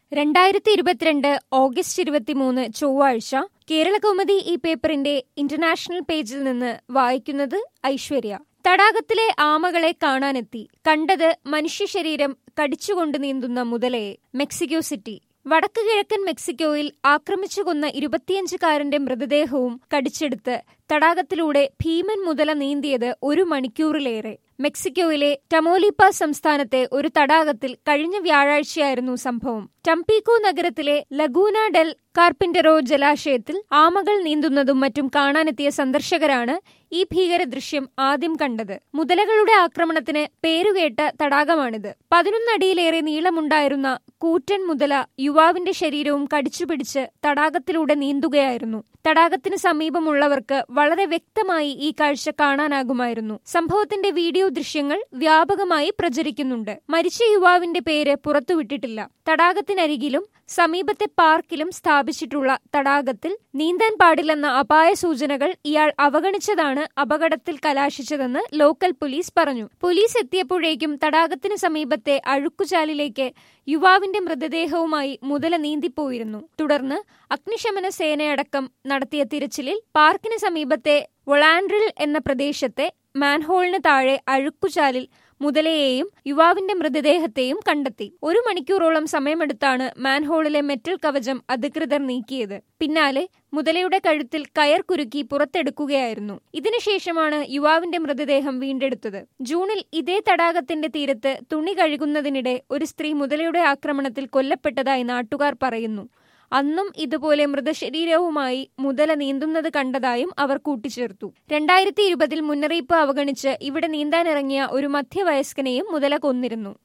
രണ്ടായിരത്തി ഇരുപത്തിരണ്ട് ഓഗസ്റ്റ് ഇരുപത്തിമൂന്ന് ചൊവ്വാഴ്ച കേരളകൗമുദി ഈ പേപ്പറിന്റെ ഇന്റർനാഷണൽ പേജിൽ നിന്ന് വായിക്കുന്നത് ഐശ്വര്യ തടാകത്തിലെ ആമകളെ കാണാനെത്തി കണ്ടത് മനുഷ്യ ശരീരം കടിച്ചുകൊണ്ട് നീന്തുന്ന മുതലയെ മെക്സിക്കോ സിറ്റി വടക്ക് കിഴക്കൻ മെക്സിക്കോയിൽ ആക്രമിച്ചു കൊന്ന ഇരുപത്തിയഞ്ചുകാരന്റെ മൃതദേഹവും കടിച്ചെടുത്ത് തടാകത്തിലൂടെ ഭീമൻ മുതല നീന്തിയത് ഒരു മണിക്കൂറിലേറെ മെക്സിക്കോയിലെ ടമോലിപ്പ സംസ്ഥാനത്തെ ഒരു തടാകത്തിൽ കഴിഞ്ഞ വ്യാഴാഴ്ചയായിരുന്നു സംഭവം ടംപീക്കോ നഗരത്തിലെ ലഗൂന ഡെൽ കാർപ്പിന്ററോ ജലാശയത്തിൽ ആമകൾ നീന്തുന്നതും മറ്റും കാണാനെത്തിയ സന്ദർശകരാണ് ഈ ഭീകര ദൃശ്യം ആദ്യം കണ്ടത് മുതലകളുടെ ആക്രമണത്തിന് പേരുകേട്ട തടാകമാണിത് പതിനൊന്നടിയിലേറെ നീളമുണ്ടായിരുന്ന കൂറ്റൻ മുതല യുവാവിന്റെ ശരീരവും കടിച്ചുപിടിച്ച് തടാകത്തിലൂടെ നീന്തുകയായിരുന്നു തടാകത്തിന് സമീപമുള്ളവർക്ക് വളരെ വ്യക്തമായി ഈ കാഴ്ച കാണാനാകുമായിരുന്നു സംഭവത്തിന്റെ വീഡിയോ ദൃശ്യങ്ങൾ വ്യാപകമായി പ്രചരിക്കുന്നുണ്ട് മരിച്ച യുവാവിന്റെ പേര് പുറത്തുവിട്ടിട്ടില്ല തടാകത്തിനരികിലും സമീപത്തെ പാർക്കിലും സ്ഥാപിച്ചിട്ടുള്ള തടാകത്തിൽ നീന്താൻ പാടില്ലെന്ന അപായ സൂചനകൾ ഇയാൾ അവഗണിച്ചതാണ് അപകടത്തിൽ കലാശിച്ചതെന്ന് ലോക്കൽ പോലീസ് പറഞ്ഞു പോലീസ് എത്തിയപ്പോഴേക്കും തടാകത്തിന് സമീപത്തെ അഴുക്കുചാലിലേക്ക് യുവാവിന്റെ മൃതദേഹവുമായി മുതല നീന്തിപ്പോയിരുന്നു തുടർന്ന് അഗ്നിശമന സേനയടക്കം നടത്തിയ തിരച്ചിലിൽ പാർക്കിന് സമീപത്തെ വൊളാൻഡ്രിൽ എന്ന പ്രദേശത്തെ മാൻഹോളിന് താഴെ അഴുക്കുചാലിൽ മുതലയെയും യുവാവിന്റെ മൃതദേഹത്തെയും കണ്ടെത്തി ഒരു മണിക്കൂറോളം സമയമെടുത്താണ് മാൻഹോളിലെ മെറ്റൽ കവചം അധികൃതർ നീക്കിയത് പിന്നാലെ മുതലയുടെ കഴുത്തിൽ കയർ കുരുക്കി പുറത്തെടുക്കുകയായിരുന്നു ഇതിനുശേഷമാണ് യുവാവിന്റെ മൃതദേഹം വീണ്ടെടുത്തത് ജൂണിൽ ഇതേ തടാകത്തിന്റെ തീരത്ത് തുണി കഴുകുന്നതിനിടെ ഒരു സ്ത്രീ മുതലയുടെ ആക്രമണത്തിൽ കൊല്ലപ്പെട്ടതായി നാട്ടുകാർ പറയുന്നു അന്നും ഇതുപോലെ മൃതശരീരവുമായി മുതല നീന്തുന്നത് കണ്ടതായും അവർ കൂട്ടിച്ചേർത്തു രണ്ടായിരത്തി ഇരുപതിൽ മുന്നറിയിപ്പ് അവഗണിച്ച് ഇവിടെ നീന്താനിറങ്ങിയ ഒരു മധ്യവയസ്കനെയും മുതല കൊന്നിരുന്നു